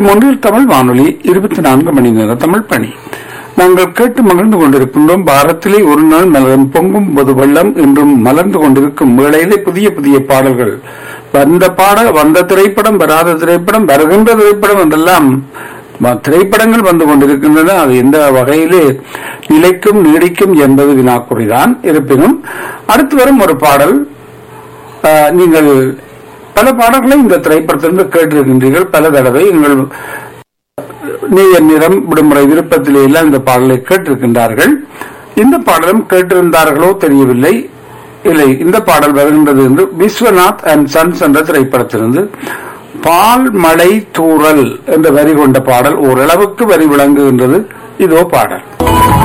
ஒன்றில் தமிழ் வானொலி இருபத்தி நான்கு மணி நேர தமிழ் பணி நாங்கள் கேட்டு மகிழ்ந்து கொண்டிருக்கின்றோம் பாரத்திலே ஒரு நாள் மலரும் பொங்கும் பொது வெள்ளம் இன்றும் மலர்ந்து கொண்டிருக்கும் வேளையிலே புதிய புதிய பாடல்கள் வந்த பாடல் வந்த திரைப்படம் வராத திரைப்படம் வருகின்ற திரைப்படம் என்றெல்லாம் ம- திரைப்படங்கள் வந்து கொண்டிருக்கின்றன அது எந்த வகையிலே நிலைக்கும் நீடிக்கும் என்பது வினாக்குறிதான் இருப்பினும் அடுத்து வரும் ஒரு பாடல் ஆஹ், நீங்கள் பல பாடல்களை இந்த திரைப்படத்திலிருந்து கேட்டிருக்கின்றீர்கள் பல தடவை எங்கள் நீய நிறம் விடுமுறை விருப்பத்திலே எல்லாம் இந்த பாடலை கேட்டிருக்கின்றார்கள் இந்த பாடலும் கேட்டிருந்தார்களோ தெரியவில்லை இல்லை இந்த பாடல் வருகின்றது என்று விஸ்வநாத் அண்ட் சன்ஸ் என்ற திரைப்படத்திலிருந்து பால் மழை தூறல் என்ற வரி கொண்ட பாடல் ஓரளவுக்கு வரி விளங்குகின்றது இதோ பாடல்